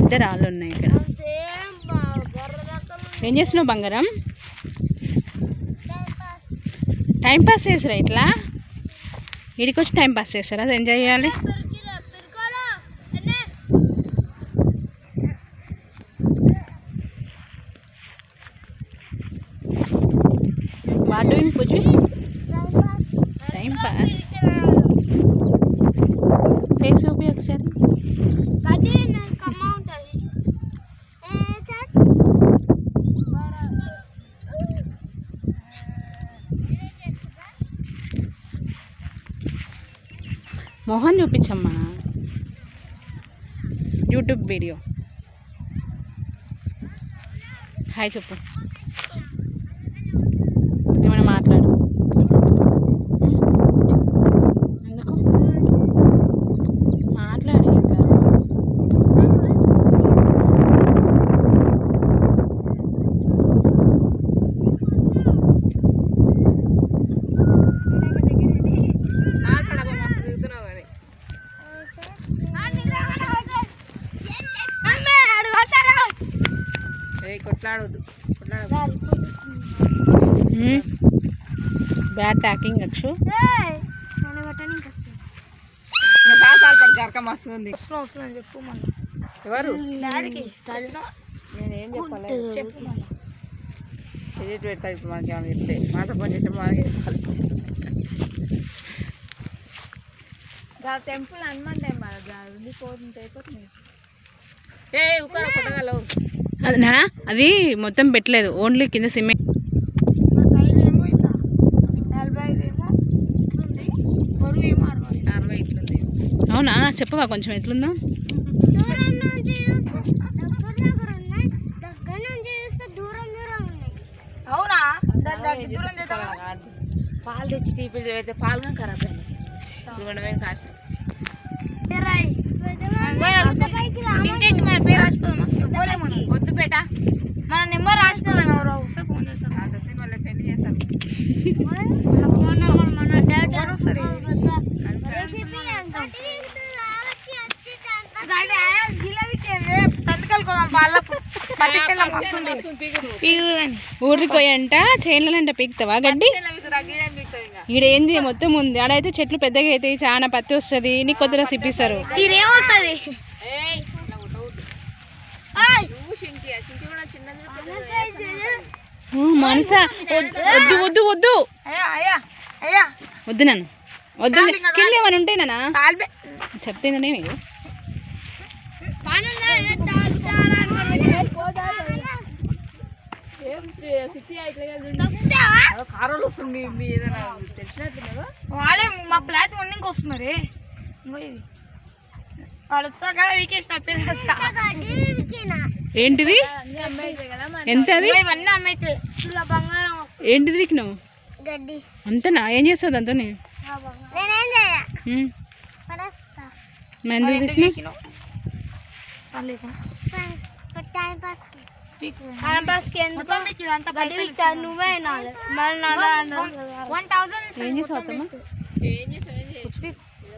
పెద్ద రాళ్ళు ఉన్నాయి ఇక్కడ ఏం చేస్తున్నావు బంగారం టైం పాస్ చేసారా ఇట్లా ఇడికి వచ్చి టైం పాస్ చేస్తారా అది ఎంజాయ్ చేయాలి what doing Pooji time pass face చూపి ఒకసారి మోహన్ చూపించమ్మా యూట్యూబ్ వీడియో హాయ్ చెప్పు ఏమైనా మాట్లాడు ఎందుకు మాట్లాడు ఇంకా కొట్లాడొద్దు బ్యాడ్ టాకింగ్ అక్షు సాసాలు పడితే అరక మస్తు ఉంది చెప్పు మన ఎవరు డాడీకి నేనేం చెప్పాలి చెప్పు మన ఎడిట్ పెడతాడు ఇప్పుడు మనకి ఏమైనా చెప్తే మాట పని చేసే మనకి చెప్పాలి టెంపుల్ హనుమాన్ టెంపుల్ ఉంది పోతుంది అయిపోతుంది ఏ ఉక్కర కొట్టగలవు అది నా అది మొత్తం పెట్టలేదు ఓన్లీ కింద సిమెంట్ మా సైజ్ ఏమో ఇట్లా నలభై ఐదు ఏమో ఉంది బరువు ఏమో అరవై అరవై ఇట్లుంది అవునా చెప్పవా కొంచెం ఎట్లుందో అవునా దాని దగ్గర దూరం చేద్దామా? పాలు తెచ్చి టీపీలు అయితే పాలు కానీ ఖరాబ్ అయింది ఇవ్వడమే కాస్ట్ చించేసి మన పేరు రాసిపోదామా ఎవరే మనం వద్దు బేట మన నెంబర్ రాసిపోదాం ఎవరో వస్తే ఫోన్ చేస్తాం మళ్ళీ పెళ్లి చేస్తారు మన ఫోన్ నెంబర్ మన డాడీ ఎవరు వస్తారు ఊరికి పోయంట చేనులంట పీకుతావా గడ్డి ఈడ ఏంది మొత్తం ఉంది ఆడైతే చెట్లు పెద్దగా అవుతాయి చాలా పత్తి వస్తుంది నీకు కొద్దిగా సిప్పిస్తారు ఇదేమొస్తుంది ఊ, మనస వద్దు వద్దు వద్దు అయ్యా అయ్యా అయ్యా వద్దు నన్ను వద్దు కింద ఏమైనా ఉంటే నాన్న కాల్బే చెప్తేనే మీరు కారోలు వస్తుంది మీ ఏదైనా తెలిసినట్టు వాళ్ళే మా ప్లాట్ వన్నింగ్ వస్తున్నారు ఇంకో ఇది వాళ్ళు వస్తారు కదా వీకేసిన పేరు ఏంటిది ఎంత అది ఇవన్నీ అమ్మైతే ఇలా బంగారం వస్తుంది ఏంటిది విక్ను గడ్డి అంతనా ఏం చేస్తావు దాంతో నేనేం చేయ ఎందుకు తీసినావు టైం పాస్ కి ఎందుకు గడ్డి విక్తా నువ్వే వినాలి వన్ థౌసండ్ ఏం చేసావు అత్తమ్మ ఏం చేస్తావు ఏం చేస్తావు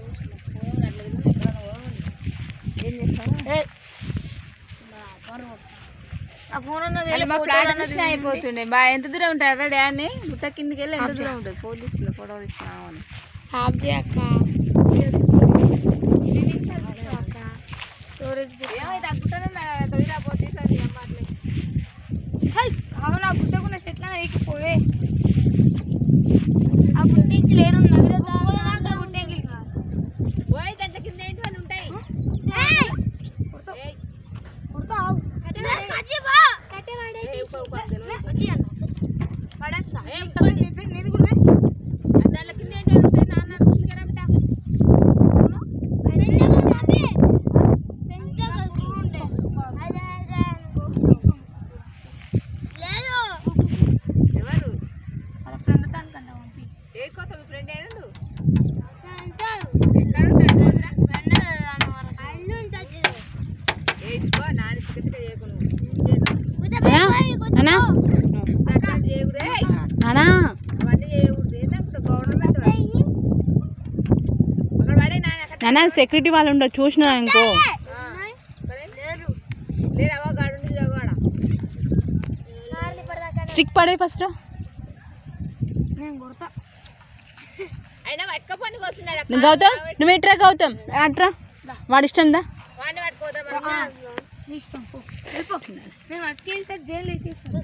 ఆ ఫోన్ ఉన్నది మళ్ళీ మా ప్లాట్ చూసినా అయిపోతుండే బా ఎంత దూరం ఉంటుంది అక్కడ డ్యాన్ని గుట్ట కిందికి వెళ్ళి ఎంత దూరం ఉంటుంది ఫోన్ తీస్తుంది ఫోటో తీస్తున్నావు అని ఆఫ్ చేయక్క స్టోరేజ్ ఏమైతే ఆ గుట్టనే తొయ్యిరా పోటీ సార్ అమ్మ అట్లే అవును ఆ గుట్టకున్న చెట్ల వీకి పోవే ఆ గుట్టకి లేరు గుట్టకి పోయి దాంట్లో కింద ఏంటి అని ఉంటాయి ఏయ్, ఏయ్, ఉప్పు, ఉప్పు, అది తెలియదు. పడేస్తా ఏయ్, ఆ దాంట్లో కింద ఏంటి అని ఉంటాయి నాన్న చూసిరా బిడ్డ ఎవరు వాళ్ళ ఫ్రెండ్ దానికన్నా పంపి ఏ కొత్త మీ ఫ్రెండ్ ఏడు ఏ ఇదిగో నాని పిక్కటిగా చేయకు నువ్వు అనా అనా అక్కడ చేయకుడే అనా అవన్నీ చేయకూడదు ఏంటంటే గవర్నమెంట్ అక్కడ పడే నాని అక్కడ నాన్న సెక్యూరిటీ వాళ్ళు ఉండవు చూసినా ఇంకో లేరు స్టిక్ పడే ఫస్ట్ నేను కొడతా అయినా పట్టుకోపనికి వస్తున్నాడు గౌతమ్ నువ్వు ఇట్రా గౌతమ్ అట్రా వాడి ఇష్టం దా వాడిని పట్టుకోదాం నీ ఇష్టం పో వెళ్ళిపో నేను అతికేస్తే జైలు వేసేస్తాను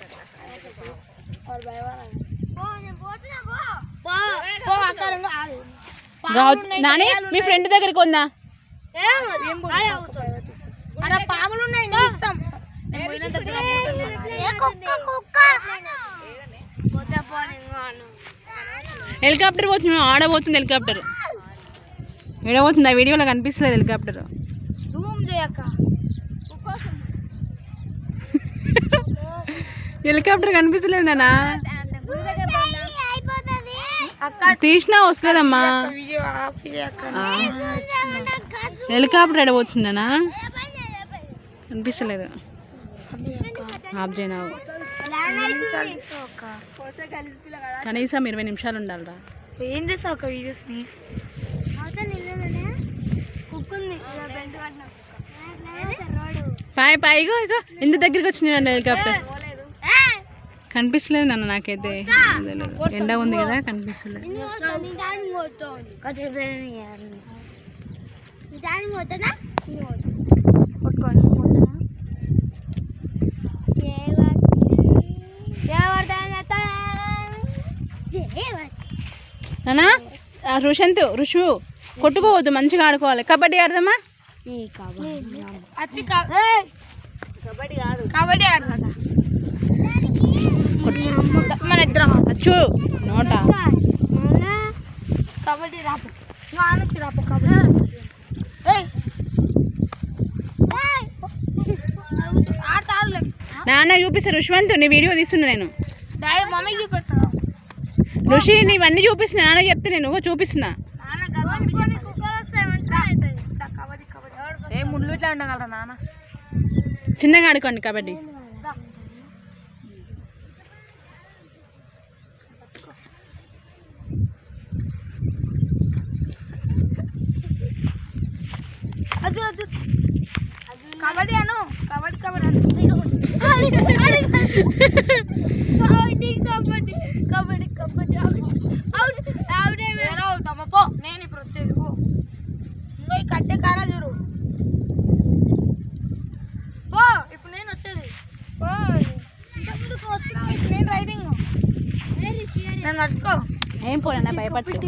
పో అక్కడ ఆగు. గౌతమ్ నాని మీ ఫ్రెండ్ దగ్గరికి ఉందా ఏం అక్కడ పాములు ఉన్నాయి నీ ఇష్టం నేను పోయిన దగ్గర హెలికాప్టర్ పోతుంది ఆడబోతుంది హెలికాప్టర్ ఏడబోతుంది ఆ వీడియోలో కనిపిస్తుంది హెలికాప్టర్ జూమ్ చేయక్క హెలికాప్టర్ కనిపిస్తలేదు నానా అక్క తీసినా వస్తుందమ్మా వీడియో ఆఫ్ చేయక్క ఆ. హెలికాప్టర్ ఎడబోతుందనా కనిపిస్తలేదు ఆఫ్ చేయనావు కనీసం ఇరవై నిమిషాలు ఉండాలిరా ఏం చేస్తావు అక్క వీడియోస్ ని పాయ్ పాయిగో ఇగో ఇంత దగ్గరికి వచ్చింది నన్ను హెలికాప్టర్ కనిపిస్తలేదు నాన్న నాకైతే తెలియదు. ఎండ ఉంది కదా కనిపిస్తలేదు నానా ఆ రుషంత్ రుషు కొట్టుకోవద్దు మంచిగా ఆడుకోవాలి కబడ్డీ ఆడదామా వచ్చి కబడ్డీ కాదు కబడ్డీ ఆడదా మన ఇద్దరం అచ్చు నోట కబడ్డీ రాపు నువ్వు ఆనొచ్చి రాపు కబడ్డీ ఏయ్ ఆడతా ఆడలే నాన్న చూపిస్తా రుష్వంత్ నీ వీడియో తీస్తున్నా నేను డాడీ మమ్మీ చూపెడతాను ఋషి నీవన్నీ చూపిస్తున్నా నాన్న చెప్తే నేను చూపిస్తున్నా ఏ ముళ్ళు ఇట్లా ఉండగలరా నాన్న చిన్నగా ఆడుకోండి కబడ్డీ అది అది కబడ్డీ అను కబడ్డీ కబడ్డీ అను కబడ్డీ కబడ్డీ కబడ్డీ కబడ్డీ అవుట్ అవుటే వేరే అవుతామా పో నేను ఇప్పుడు వచ్చేది పో ఇంకో ఈ కట్టే కారా చూడు పో ఇప్పుడు నేను వచ్చేది పో ఇంతకుముందుకు వచ్చినావు ఇప్పుడు నేను రైడింగ్ నన్ను పట్టుకో ఏం పోనా భయపడుతూ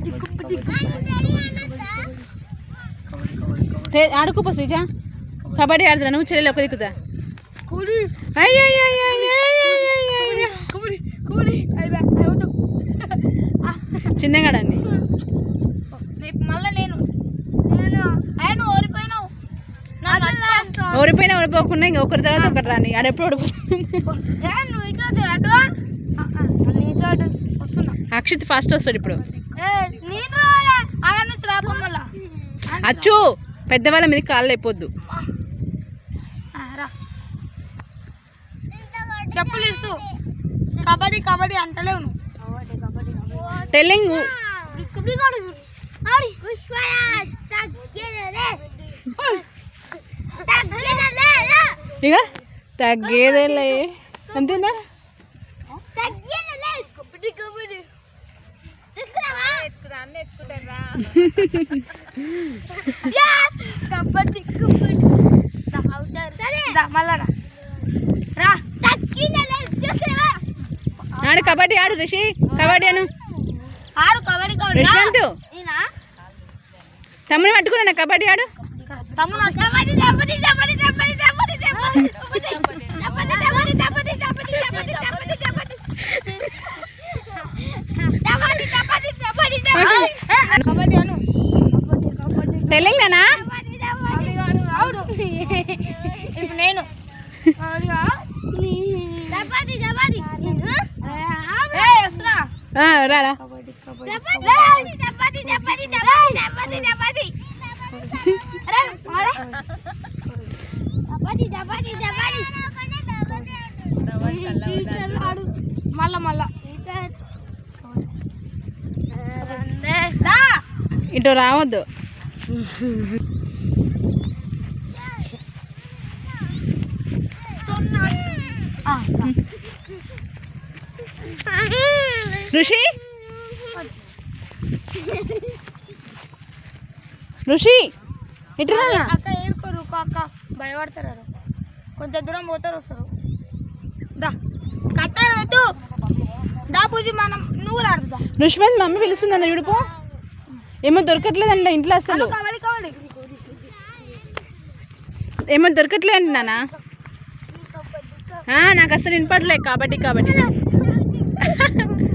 ఆడుకోపో శ్రీజ కబడ్డీ ఆడుతున్నా నువ్వు చెల్లెలు ఒక దిక్కుదా కూలి అయ్యో అయ్యో అయ్యో అయ్యో అయ్యో అయ్యో అయ్యో. కూలి కూలి అయిపోయి అయిపోతావు చిన్నగా ఆడండి రేపు మళ్ళీ నేను నేను ఆయన ఓడిపోయినావు నన్ను అట్లా ఓడిపోయినా ఓడిపోకుండా ఇంకా ఒకరి తర్వాత ఒకటి రాని ఆడెప్పుడు ఓడిపోతుంది ఏ, నువ్వు ఇటు వచ్చి అటు ఆ, ఆ, నీ చోటు వస్తున్నా అక్షిత్ ఫస్ట్ వస్తాడు ఇప్పుడు ఏ, నేను రాలే అక్కడ నుంచి రాపో మళ్ళా అచ్చు పెద్దవాళ్ళ మీద కాళ్ళు అయిపోద్దు ఆ, రా చెప్పులు ఇస్తూ కబడ్డీ కబడ్డీ అంటలేవు నువ్వు టెల్లింగ్ కబడ్డీ కాడు ఆడి పుష్పరాజ్ తగ్గేదే తగ్గేదే ఇక తగ్గేదేలే అంతేనా తగ్గేదే కబడ్డీ కబడ్డీ తీసుకురావా అన్నీ ఎత్తుకుంటారా కబడ్డీ కబడ్డీ సరే మళ్ళా రా రా తగ్గినలే చూసావా ఆడు కబడ్డీ ఆడు రిషి కబడ్డీ అను ఆరు కబడ్డీ కబడ్డీ రిషవంత్ ఈనా తమ్ముని పట్టుకున్నా కబడ్డీ ఆడు తమ్ముడు కబడ్డీ కబడ్డీ కబడ్డీ కబడ్డీ కబడ్డీ కబడ్డీ కబడ్డీ కబడ్డీ కబడ్డీ కబడ్డీ కబడ్డీ కబడ్డీ కబడ్డీ కబడ్డీ కబడ్డీ కబడ్డీ కబడ్డీ అను టెల్లింగ్ నానా కబడ్డీ కబడ్డీ అవును ఇప్పుడు నేను కబడ్డీ కబడ్డీ ఏ వస్తున్నా ఆ, రారా కబడ్డీ కబడ్డీ కబడ్డీ కబడ్డీ కబడ్డీ కబడ్డీ అరే అరే కబడ్డీ కబడ్డీ కబడ్డీ మళ్ళా మళ్ళా రా. ఇటు రావద్దు ఆ, రా. ఋషి ఋషి ఇట్లా అక్క ఏరుకోరు అక్క భయపడతారు ఆడ. కొంచెం దూరం పోతారు వస్తారు దా కట్టారు వద్దు దా పూజ మనం నువ్వు రాడుదా ఋషివంత్ మమ్మీ పిలుస్తుందన్న చూడుపో ఏమో దొరకట్లేదంట ఇంట్లో అసలు కావాలి కావాలి ఏమో దొరకట్లేదు అంటున్నానా ఆ, నాకు అసలు వినపడలే కాబట్టి కాబట్టి